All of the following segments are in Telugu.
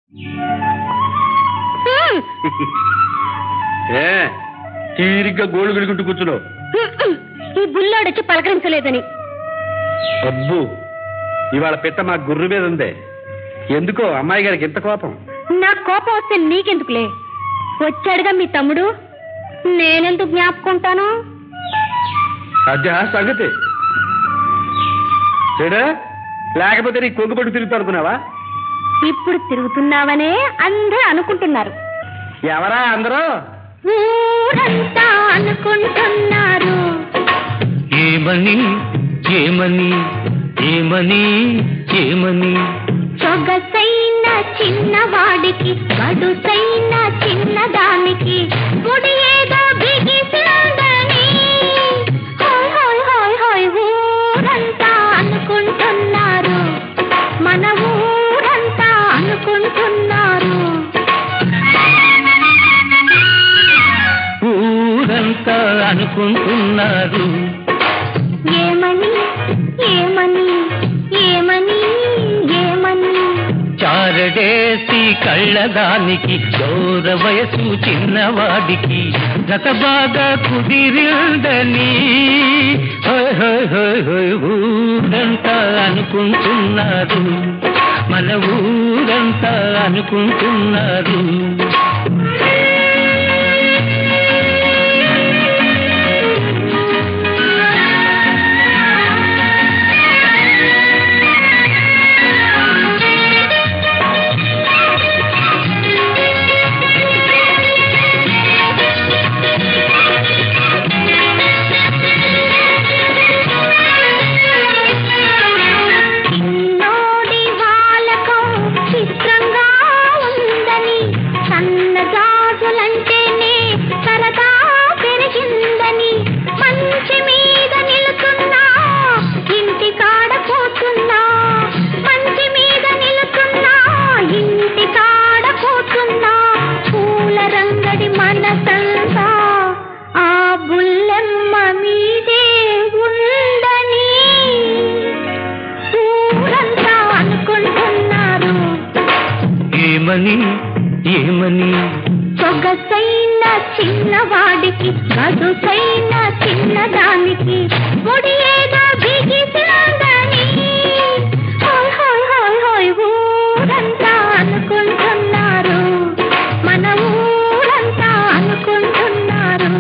హ్మ్. ఏ తీరిగ్గా గోళ్ళు గడుకుంటూ కూర్చున్నావు హ్మ్. ఈ బుల్లోడొచ్చి పలకరించలేదని అబ్బు ఇవాళ పిట్ట మా గుర్రు మీద ఉందే ఎందుకో అమ్మాయి గారికి ఇంత కోపం నా కోపం వస్తే నీకెందుకులే వచ్చాడుగా మీ తమ్ముడు నేనెందుకు జ్ఞాపకుంటాను అదే సంగతి చూడు లేకపోతే నీ కొంగు పట్టు తిరుగుతా అనుకున్నావా ఇప్పుడు తిరుగుతున్నావనే అందరూ అనుకుంటున్నారు ఎవరా అందరూ ఊరంతా అనుకుంటున్నారు ఏమని ఏమని ఏమని ఏమని సొగసైన చిన్నవాడికి గడుసైన చిన్నదానికి ముడి ఏదో బిగిసిందని హోయ్ హోయ్ హోయ్ హోయ్ ఊరంతా అనుకుంటున్నారు మన ఊరంతా అనుకుంటున్నారు ఊరంతా అనుకుంటున్నారు ఏమని ఏమని ఏమని ఏమని చారడేసి కళ్ళదానికి దూర వయసు చిన్నవాడికి గత బాగా కుదిరిందని హోయ్ హోయ్ హోయ్ హోయ్ ఊరంతా అనుకుంటున్నారు మన ఊరంతా అనుకుంటున్నారు చిన్నోడి వాలకం చిత్రంగా ఉందని సన్న గాజులంటేనే సరదా పెరిగిందని మంచి మీద నిలుతున్నా ఇంటి కాడ పోతున్నా మంచి మీద నిలుతున్నా ఇంటి కాడ పోతున్నా పూల రంగడి మనసంతా ఆ బుల్లెమ్మ మీదే ఉందని ఊరంతా అనుకుంటున్నారు ఏమని ఏమని సొగసైన చిన్నవాడికి గడుసైన చిన్నదానికి ముడి ఏదో బిగిసిందని హోయ్ హోయ్ హోయ్ హోయ్ ఊరంతా అనుకుంటున్నారు మన ఊరంతా అనుకుంటున్నారు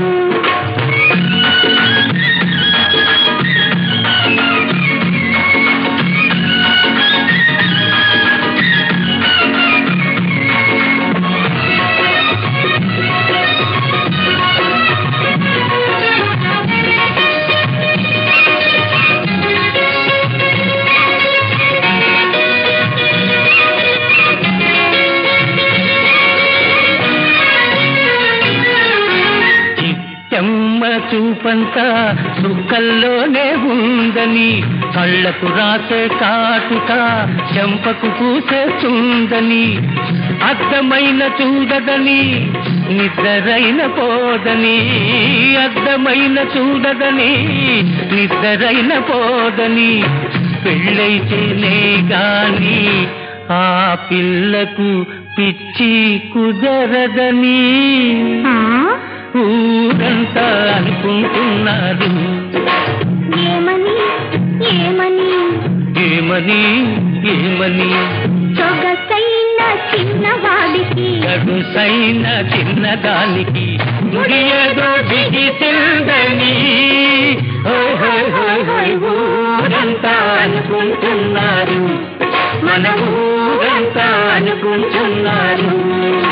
చిట్టమ్మ చూపంతా సుక్కల్లోనే ఉందని కళ్ళకు రాసే కాటుక చెంపకు పూసేస్తుందని అద్దమైన చూడదని నిద్రైన పోదని అద్దమైన చూడదని నిద్రైన పోదని పెళ్ళైతేనే గాని ఆ పిల్లకు పిచ్చి కుదరదని ఆ? ఊరంతా అనుకుంటున్నారు ఏమని ఏమని ఏమని ఏమని సొగసైన చిన్నవాడికి గడుసైన చిన్నదానికి ముడియదో బిగిసిందని హోయ్ హోయ్ హోయ్ హోయ్ ఊరంతా అనుకుంటున్నారు మన ఊరంతా అనుకుంటున్నారు